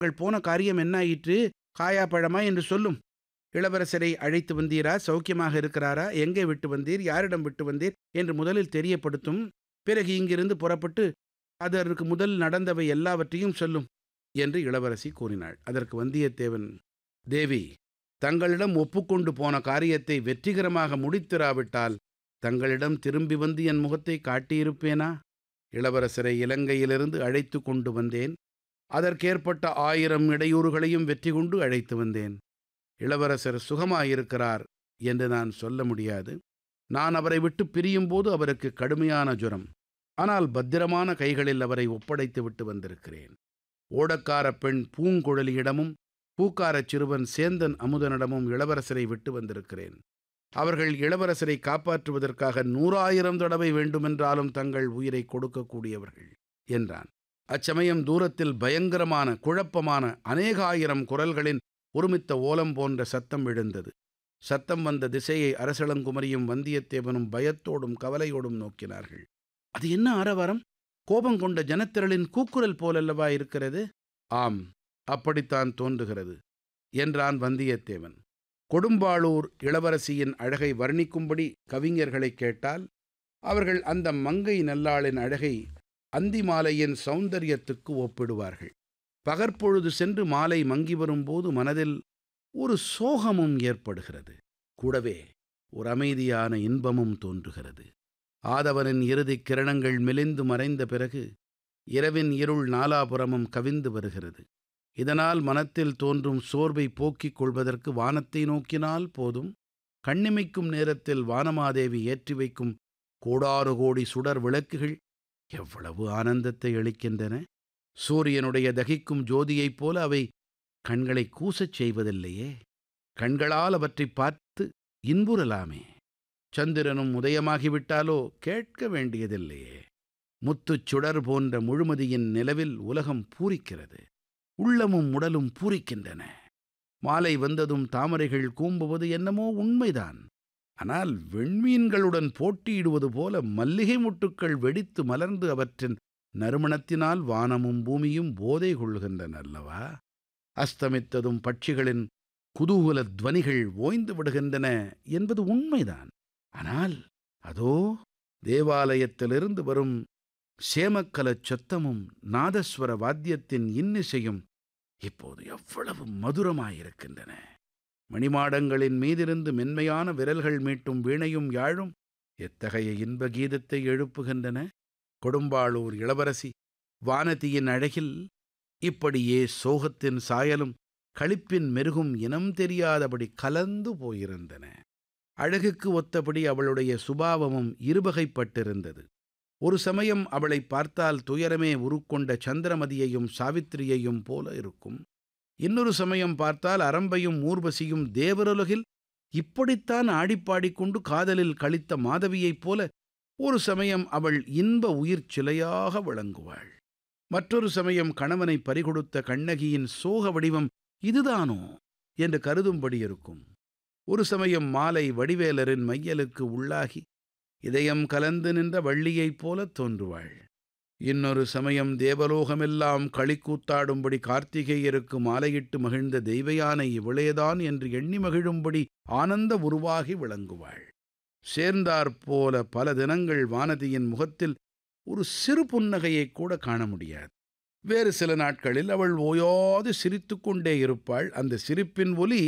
உங்கள் போன காரியம் என்னாயிற்று காயா பழமா என்று சொல்லும் இளவரசரை அழைத்து வந்தீரா சௌக்கியமாக இருக்கிறாரா எங்கே விட்டு வந்தீர் யாரிடம் விட்டு வந்தீர் என்று முதலில் தெரியப்படுத்தும் பிறகு இங்கிருந்து புறப்பட்டு அதற்கு முதல் நடந்தவை எல்லாவற்றையும் சொல்லும் என்று இளவரசி கூறினாள் அதற்கு வந்தியத்தேவன் தேவி தங்களிடம் ஒப்புக்கொண்டு போன காரியத்தை வெற்றிகரமாக முடித்திராவிட்டால் தங்களிடம் திரும்பி வந்து என் முகத்தை காட்டியிருப்பேனா இளவரசரை இலங்கையிலிருந்து அழைத்து கொண்டு வந்தேன் அதற்கேற்பட்ட ஆயிரம் இடையூறுகளையும் வெற்றி கொண்டு அழைத்து வந்தேன் இளவரசர் சுகமாயிருக்கிறார் என்று நான் சொல்ல முடியாது நான் அவரை விட்டு பிரியும்போது அவருக்கு கடுமையான ஜுரம் ஆனால் பத்திரமான கைகளில் அவரை ஒப்படைத்து விட்டு வந்திருக்கிறேன் ஓடக்கார பெண் பூங்குழலியிடமும் பூக்காரச் சிறுவன் சேந்தன் அமுதனிடமும் இளவரசரை விட்டு வந்திருக்கிறேன் அவர்கள் இளவரசரை காப்பாற்றுவதற்காக நூறாயிரம் தடவை வேண்டுமென்றாலும் தங்கள் உயிரை கொடுக்கக்கூடியவர்கள் என்றான் அச்சமயம் தூரத்தில் பயங்கரமான குழப்பமான அநேகாயிரம் குரல்களின் ஒருமித்த ஓலம் போன்ற சத்தம் எழுந்தது சத்தம் வந்த திசையை அரசளங்குமரியும் வந்தியத்தேவனும் பயத்தோடும் கவலையோடும் நோக்கினார்கள் அது என்ன ஆரவாரம் கோபம் கொண்ட ஜனத்திரளின் கூக்குரல் போலல்லவா இருக்கிறது ஆம் அப்படித்தான் தோன்றுகிறது என்றான் வந்தியத்தேவன் கொடும்பாளூர் இளவரசியின் அழகை வர்ணிக்கும்படி கவிஞர்களைக் கேட்டால் அவர்கள் அந்த மங்கை நல்லாளின் அழகை அந்தி மாலையின் சௌந்தரியத்துக்கு ஒப்பிடுவார்கள் பகற்பொழுது சென்று மாலை மங்கி வரும்போது மனதில் ஒரு சோகமும் ஏற்படுகிறது கூடவே ஒரு அமைதியான இன்பமும் தோன்றுகிறது ஆதவனின் இறுதிக் கிரணங்கள் மெலிந்து மறைந்த பிறகு இரவின் இருள் நாலாபுறமும் கவிந்து வருகிறது இதனால் மனத்தில் தோன்றும் சோர்வை போக்கிக் கொள்வதற்கு வானத்தை நோக்கினால் போதும் கண்ணிமைக்கும் நேரத்தில் வானமாதேவி ஏற்றி வைக்கும் கோடாறு கோடி சுடர் விளக்குகள் எவ்வளவு ஆனந்தத்தை அளிக்கின்றன சூரியனுடைய தகிக்கும் ஜோதியைப் போல அவை கண்களை கூசச் செய்வதில்லையே கண்களால் அவற்றை பார்த்து இன்புறலாமே சந்திரனும் உதயமாகிவிட்டாலோ கேட்க வேண்டியதில்லையே முத்துச் சுடர் போன்ற முழுமதியின் நிலவில் உலகம் பூரிக்கிறது உள்ளமும் உடலும் பூரிக்கின்றன மாலை வந்ததும் தாமரைகள் கூம்புவது என்னமோ உண்மைதான் ஆனால் வெண்மீன்களுடன் போட்டியிடுவது போல மல்லிகை முட்டுக்கள் வெடித்து மலர்ந்து அவற்றின் நறுமணத்தினால் வானமும் பூமியும் போதை கொள்கின்றன அல்லவா அஸ்தமித்ததும் பட்சிகளின் குதூகல துவனிகள் ஓய்ந்து விடுகின்றன என்பது உண்மைதான் ஆனால் அதோ தேவாலயத்திலிருந்து வரும் சேமக்கலச் சத்தமும் நாதஸ்வர வாத்தியத்தின் இன்னிசையும் இப்போது எவ்வளவு மதுரமாயிருக்கின்றன மணிமாடங்களின் மீதிருந்து மென்மையான விரல்கள் மீட்டும் வீணையும் யாழும் எத்தகைய இன்ப கீதத்தை எழுப்புகின்றன கொடும்பாளூர் இளவரசி வானதியின் அழகில் இப்படியே சோகத்தின் சாயலும் களிப்பின் மெருகும் இனம் தெரியாதபடி கலந்து போயிருந்தன அழகுக்கு ஒத்தபடி அவளுடைய சுபாவமும் இருவகைப்பட்டிருந்தது ஒரு சமயம் அவளை பார்த்தால் துயரமே உருக்கொண்ட சந்திரமதியையும் சாவித்திரியையும் போல இருக்கும் இன்னொரு சமயம் பார்த்தால் அரம்பையும் ஊர்வசியும் தேவருலகில் இப்படித்தான் ஆடிப்பாடிக்கொண்டு காதலில் கழித்த மாதவியைப் போல ஒரு சமயம் அவள் இன்ப உயிர் சிலையாக விளங்குவாள் மற்றொரு சமயம் கணவனை பறிகொடுத்த கண்ணகியின் சோக வடிவம் இதுதானோ என்று கருதும்படி இருக்கும் ஒரு சமயம் மாலை வடிவேலரின் மையலுக்கு உள்ளாகி இதயம் கலந்து நின்ற வள்ளியைப் போல தோன்றுவாள் இன்னொரு சமயம் தேவலோகமெல்லாம் களிக்கூத்தாடும்படி கார்த்திகேயருக்கு மாலையிட்டு மகிழ்ந்த தெய்வயானை இவளேதான் என்று எண்ணி மகிழும்படி ஆனந்த உருவாகி விளங்குவாள் சேர்ந்தாற்போல பல தினங்கள் வானதியின் முகத்தில் ஒரு சிறு புன்னகையைக் கூட காண முடியாது வேறு சில நாட்களில் அவள் ஓயாது சிரித்துக் கொண்டே இருப்பாள் அந்த சிரிப்பின் ஒலி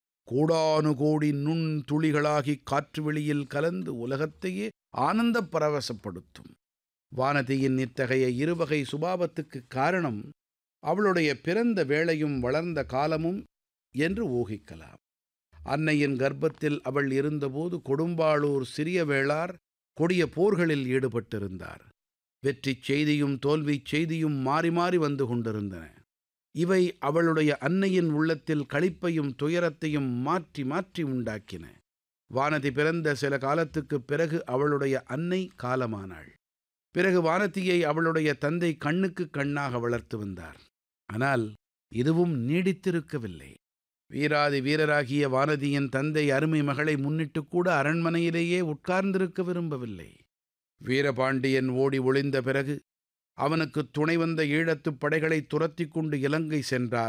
கோடானு கோடி நுண் துளிகளாகி காற்று வெளியில் கலந்து உலகத்தையே ஆனந்த பரவசப்படுத்தும் வானதியின் இத்தகைய இருவகை சுபாவத்துக்கு காரணம் அவளுடைய பிறந்த வேளையும் வளர்ந்த காலமும் என்று ஊகிக்கலாம் அன்னையின் கர்ப்பத்தில் அவள் இருந்தபோது கொடும்பாளூர் சிறிய வேளார் கொடிய போர்களில் ஈடுபட்டிருந்தார் வெற்றிச் செய்தியும் தோல்விச் செய்தியும் மாறி மாறி வந்து கொண்டிருந்தன இவை அவளுடைய அன்னையின் உள்ளத்தில் களிப்பையும் துயரத்தையும் மாற்றி மாற்றி உண்டாக்கின வானதி பிறந்த சில காலத்துக்குப் பிறகு அவளுடைய அன்னை காலமானாள் பிறகு வானதியை அவளுடைய தந்தை கண்ணுக்கு கண்ணாக வளர்த்து வந்தார் ஆனால் இதுவும் நீடித்திருக்கவில்லை வீராதி வீரராகிய வானதியின் தந்தை அருமை மகளை முன்னிட்டு கூட அரண்மனையிலேயே உட்கார்ந்திருக்க விரும்பவில்லை வீரபாண்டியன் ஓடி ஒளிந்த பிறகு அவனுக்கு துணை வந்த ஈழத்துப் படைகளை துரத்திக் கொண்டு இலங்கை சென்றார்